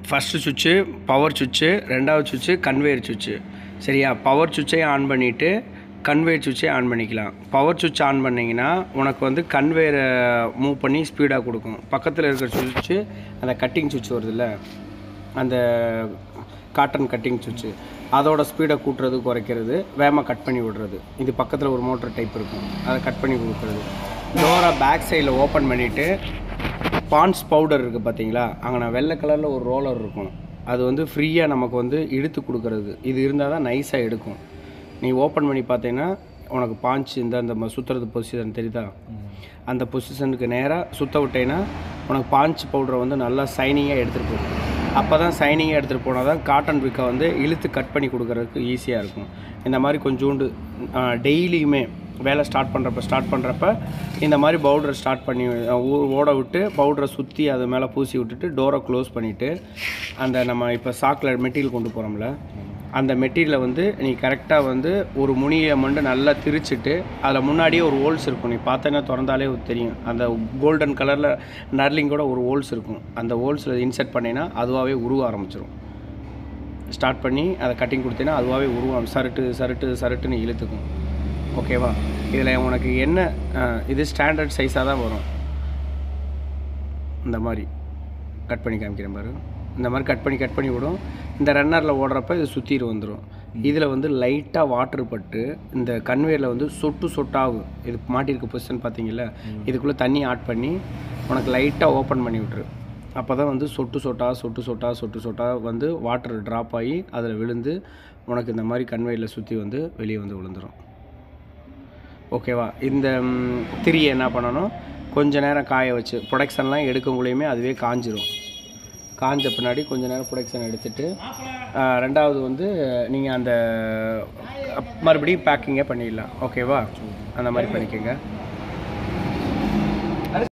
first சுவிட்சு power சுவிட்சு ரெண்டாவது சுவிட்சு கன்வேயர் சுவிட்சு சரியா பவர் சுவிட்சை ஆன் பண்ணிவிட்டு கன்வேயர் சுவிட்சை ஆன் பண்ணிக்கலாம் பவர் சுவிட்ச் ஆன் பண்ணிங்கன்னா உனக்கு வந்து கன்வேயரை மூவ் பண்ணி ஸ்பீடாக கொடுக்கும் பக்கத்தில் இருக்கிற சுவிட்சு அந்த கட்டிங் சுவிட்ச் வருதுல்ல அந்த காட்டன் கட்டிங் சுவிட்சு அதோட ஸ்பீடை கூட்டுறது குறைக்கிறது வேகமாக கட் பண்ணி விடுறது இது பக்கத்தில் ஒரு மோட்டர் டைப் இருக்கும் அதை கட் பண்ணி கொடுக்குறது டோரை பேக் சைடில் ஓப்பன் பண்ணிவிட்டு பான்ஸ் பவுடர் இருக்குது பார்த்தீங்களா அங்கே நான் வெள்ளை கலரில் ஒரு ரோலர் இருக்கும் அது வந்து ஃப்ரீயாக நமக்கு வந்து இழுத்து கொடுக்கறது இது இருந்தால் தான் நைஸாக எடுக்கும் நீ ஓப்பன் பண்ணி பார்த்தீங்கன்னா உனக்கு பாஞ்ச் இந்த அந்த ம- சுத்துறது பொசிஷன் தெரியுதா அந்த பொசிஷனுக்கு நேராக சுத்த விட்டேன்னா உனக்கு பாஞ்ச் பவுடரை வந்து நல்லா சைனிங்காக எடுத்துகிட்டு போகும் அப்போ தான் சைனிங்காக எடுத்துகிட்டு போனால் தான் காட்டன் பிக்கை வந்து இழுத்து கட் பண்ணி கொடுக்கறதுக்கு ஈஸியாக இருக்கும் இந்த மாதிரி கொஞ்சோண்டு டெய்லியுமே வேலை ஸ்டார்ட் பண்ணுறப்ப ஸ்டார்ட் பண்ணுறப்ப இந்த மாதிரி பவுடரை ஸ்டார்ட் பண்ணி அஹ், ஊ- ஓட விட்டு பவுடரை சுற்றி அது மேலே பூசி விட்டுட்டு டோரை க்ளோஸ் பண்ணிவிட்டு அந்த நம்ம இப்போ சாக்கில் மெட்டீரியல் கொண்டு போகிறோம்ல அந்த மெட்டீரியலை வந்து நீ கரெக்டாக வந்து ஒரு முனியை மட்டும் நல்லா திரிச்சிட்டு அதில் முன்னாடியே ஒரு ஹோல்ஸ் இருக்கும் நீ பார்த்தேன்னா திறந்தாலே தெரியும் அந்த கோல்டன் கலரில் நர்லிங்கோட ஒரு ஹோல்ஸ் இருக்கும் அந்த ஹோல்ஸில் இன்செர்ட் பண்ணினா அதுவாகவே உருவ ஆரம்பிச்சிரும் ஸ்டார்ட் பண்ணி அதை கட்டிங் கொடுத்தீங்கன்னா அதுவாகவே உருவம் சருட்டு சருட்டு சருட்டுன்னு இழுத்துக்கும் ஓகேவா இதில் உனக்கு என்ன அஹ், இது ஸ்டாண்டர்ட் சைஸாக தான் வரும் இந்த மாதிரி கட் பண்ணி காமிக்கிறேன் பாரு இந்த மாதிரி கட் பண்ணி கட் பண்ணி விடும் இந்த ரன்னரில் ஓடுறப்ப இது சுற்றிட்டு வந்துடும் இதில் வந்து லைட்டாக வாட்டர் பட்டு இந்த கன்வேயரில் வந்து சொட்டு சொட்டாகும் இது மாட்டியிருக்க பொசிஷன் பார்த்தீங்கல்ல இதுக்குள்ளே தண்ணி ஆட் பண்ணி உனக்கு லைட்டாக ஓப்பன் பண்ணி விட்ரு அப்போ தான் வந்து சொட்டு சொட்டா சொட்டு சொட்டா சொட்டு சொட்டா வந்து வாட்டர் ட்ராப் ஆகி அதில் விழுந்து உனக்கு இந்த மாதிரி கன்வேயரில் சுற்றி வந்து வெளியே வந்து விழுந்துடும் ஓகேவா இந்த ம், திரியை என்ன பண்ணணும் கொஞ்ச நேரம் காய வச்சு ப்ரொடக்ஷன்லாம் எடுக்கக்குள்ளேயுமே அதுவே காஞ்சிரும் காஞ்ச பின்னாடி கொஞ்ச நேரம் ப்ரொடக்ஷன் எடுத்துட்டு ஆ, ரெண்டாவது வந்து நீங்கள் அந்த அப்- மறுபடியும் பேக்கிங்கே பண்ணிடலாம் ஓகேவா அந்த மாதிரி பண்ணிக்கோங்க